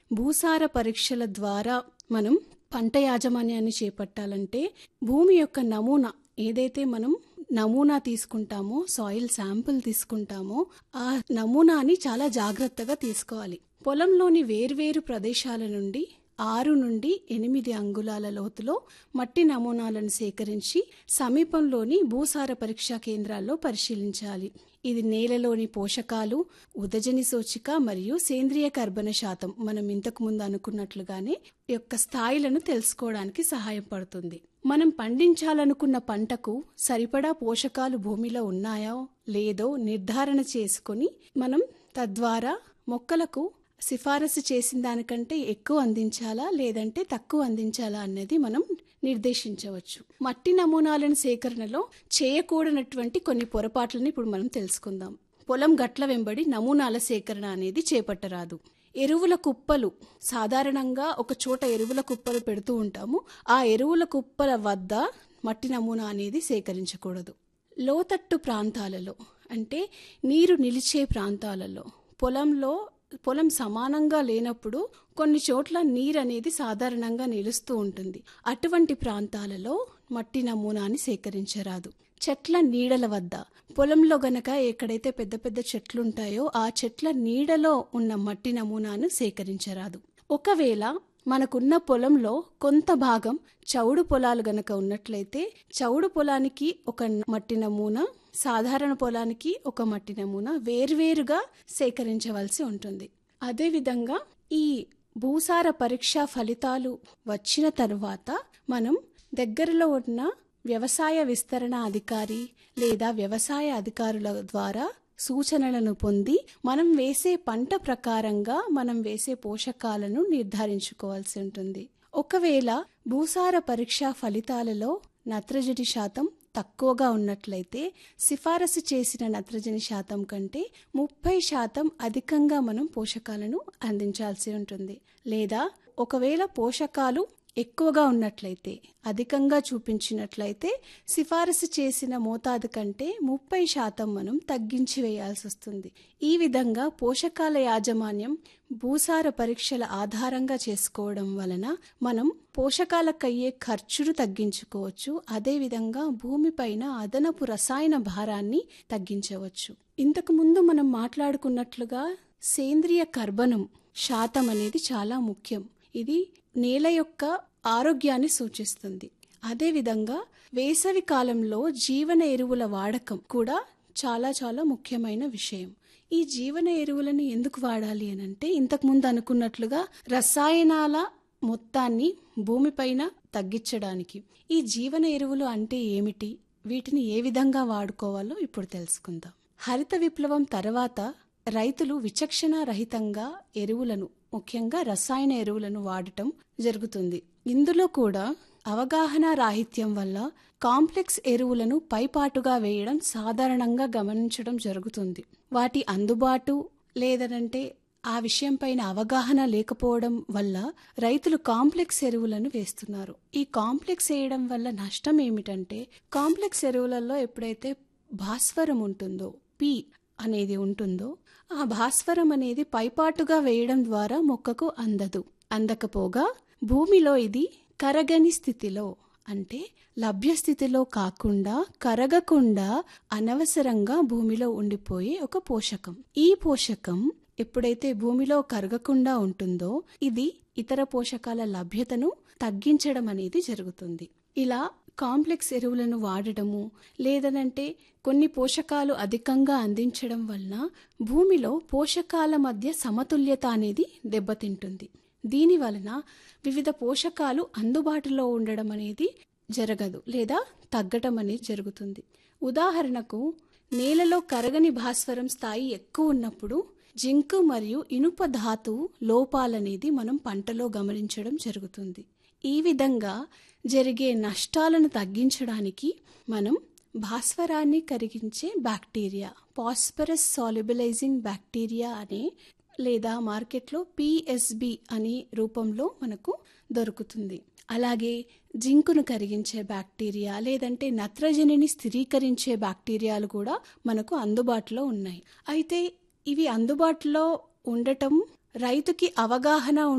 భూసార పరీక్షల ద్వారా మనం పంట యాజమాన్యాన్ని చేపట్టాలంటే భూమి యొక్క నమూనా ఏదైతే మనం నమూనా తీసుకుంటామో సాయిల్ శాంపుల్ తీసుకుంటామో ఆ నమూనాని చాలా జాగ్రత్తగా తీసుకోవాలి పొలంలోని వేర్వేరు ప్రదేశాల నుండి ఆరు నుండి ఎనిమిది అంగుళాల లోతులో మట్టి నమూనాలను సేకరించి సమీపంలోని భూసార పరీక్షా కేంద్రాల్లో పరిశీలించాలి ఇది నేలలోని పోషకాలు ఉదజని సూచిక మరియు సేంద్రియ కర్బన శాతం మనం ఇంతకు ముందు అనుకున్నట్లుగానే యొక్క స్థాయిలను తెలుసుకోవడానికి సహాయపడుతుంది మనం పండించాలనుకున్న పంటకు సరిపడా పోషకాలు భూమిలో ఉన్నాయో లేదో నిర్ధారణ చేసుకొని మనం తద్వారా మొక్కలకు సిఫారసు చేసిన దానికంటే ఎక్కువ అందించాలా లేదంటే తక్కువ అందించాలా అనేది మనం నిర్దేశించవచ్చు మట్టి నమూనాలను సేకరణలో చేయకూడనటువంటి కొన్ని పొరపాట్లను ఇప్పుడు మనం తెలుసుకుందాం పొలం గట్ల వెంబడి నమూనాల సేకరణ అనేది చేపట్టరాదు ఎరువుల కుప్పలు సాధారణంగా ఒక చోట ఎరువుల కుప్పలు పెడుతూ ఉంటాము ఆ ఎరువుల కుప్పల వద్ద మట్టి నమూనా అనేది సేకరించకూడదు లోతట్టు ప్రాంతాలలో అంటే నీరు నిలిచే ప్రాంతాలలో పొలంలో పొలం సమానంగా లేనప్పుడు కొన్ని చోట్ల నీరు అనేది సాధారణంగా నిలుస్తూ ఉంటుంది అటువంటి ప్రాంతాలలో మట్టి నమూనాని సేకరించరాదు చెట్ల నీడల వద్ద పొలంలో గనక ఎక్కడైతే పెద్ద పెద్ద చెట్లు ఉంటాయో ఆ చెట్ల నీడలో ఉన్న మట్టి నమూనాను సేకరించరాదు ఒకవేళ మనకున్న పొలంలో కొంత భాగం చౌడు పొలాలు గనక ఉన్నట్లయితే చౌడు పొలానికి ఒక మట్టి నమూనా సాధారణ పొలానికి ఒక మట్టి నమూనా వేర్వేరుగా సేకరించవలసి ఉంటుంది అదేవిధంగా ఈ భూసార పరీక్ష ఫలితాలు వచ్చిన తరువాత మనం దగ్గరలో ఉన్న వ్యవసాయ విస్తరణ అధికారి లేదా వ్యవసాయ అధికారుల ద్వారా సూచనలను పొంది మనం వేసే పంట ప్రకారంగా మనం వేసే పోషకాలను నిర్ధారించుకోవాల్సి ఉంటుంది ఒకవేళ భూసార పరీక్ష ఫలితాలలో నత్రజని శాతం తక్కువగా ఉన్నట్లయితే సిఫారసు చేసిన నత్రజని శాతం కంటే ముప్పై శాతం అధికంగా మనం పోషకాలను అందించాల్సి ఉంటుంది లేదా ఒకవేళ పోషకాలు ఎక్కువగా ఉన్నట్లయితే అధికంగా చూపించినట్లయితే సిఫారసు చేసిన మోతాదు కంటే ముప్పై శాతం మనం తగ్గించి వేయాల్సి వస్తుంది ఈ విధంగా పోషకాల యాజమాన్యం భూసార పరీక్షల ఆధారంగా చేసుకోవడం వలన మనం పోషకాలకయ్యే ఖర్చును తగ్గించుకోవచ్చు అదేవిధంగా భూమిపైన అదనపు రసాయన భారాన్ని తగ్గించవచ్చు ఇంతకు ముందు మనం మాట్లాడుకున్నట్లుగా సేంద్రియ కర్బనం శాతం అనేది చాలా ముఖ్యం ఇది నేల యొక్క ఆరోగ్యాన్ని సూచిస్తుంది అదేవిధంగా వేసవి కాలంలో జీవన ఎరువుల వాడకం కూడా చాలా చాలా ముఖ్యమైన విషయం ఈ జీవన ఎరువులను ఎందుకు వాడాలి అని అంటే ఇంతకు ముందు అనుకున్నట్లుగా రసాయనాల మొత్తాన్ని భూమిపైన తగ్గించడానికి ఈ జీవన ఎరువులు అంటే ఏమిటి వీటిని ఏ విధంగా వాడుకోవాలో ఇప్పుడు తెలుసుకుందాం హరిత విప్లవం తర్వాత రైతులు విచక్షణ రహితంగా ఎరువులను ముఖ్యంగా రసాయన ఎరువులను వాడటం జరుగుతుంది ఇందులో కూడా అవగాహన రాహిత్యం వల్ల కాంప్లెక్స్ ఎరువులను పైపాటుగా వేయడం సాధారణంగా గమనించడం జరుగుతుంది వాటి అందుబాటు లేదనంటే ఆ విషయంపైన అవగాహన లేకపోవడం వల్ల రైతులు కాంప్లెక్స్ ఎరువులను వేస్తున్నారు ఈ కాంప్లెక్స్ వేయడం వల్ల నష్టం ఏమిటంటే కాంప్లెక్స్ ఎరువులలో ఎప్పుడైతే భాస్వరం ఉంటుందో పి అనేది ఉంటుందో ఆ భాస్వరం అనేది పైపాటుగా వేయడం ద్వారా మొక్కకు అందదు అందకపోగా భూమిలో ఇది కరగని స్థితిలో అంటే లభ్య స్థితిలో కాకుండా కరగకుండా అనవసరంగా భూమిలో ఉండిపోయే ఒక పోషకం ఈ పోషకం ఎప్పుడైతే భూమిలో కరగకుండా ఉంటుందో ఇది ఇతర పోషకాల లభ్యతను తగ్గించడం అనేది జరుగుతుంది ఇలా కాంప్లెక్స్ ఎరువులను వాడటము లేదనంటే కొన్ని పోషకాలు అధికంగా అందించడం వలన భూమిలో పోషకాల మధ్య సమతుల్యత అనేది దెబ్బతింటుంది దీని వలన వివిధ పోషకాలు అందుబాటులో ఉండడం అనేది జరగదు లేదా తగ్గటం అనేది జరుగుతుంది ఉదాహరణకు నేలలో కరగని భాస్వరం స్థాయి ఎక్కువ ఉన్నప్పుడు జింక్ మరియు ఇనుప ధాతువు లోపాలనేది మనం పంటలో గమనించడం జరుగుతుంది ఈ విధంగా జరిగే నష్టాలను తగ్గించడానికి మనం భాస్వరాన్ని కరిగించే బ్యాక్టీరియా పాస్పరస్ సాల్యుబలైజింగ్ బ్యాక్టీరియా అనే లేదా మార్కెట్లో పిఎస్బి అనే రూపంలో మనకు దొరుకుతుంది అలాగే జింకును కరిగించే బ్యాక్టీరియా లేదంటే నత్రజనిని స్థిరీకరించే బ్యాక్టీరియాలు కూడా మనకు అందుబాటులో ఉన్నాయి అయితే ఇవి అందుబాటులో ఉండటం రైతుకి అవగాహన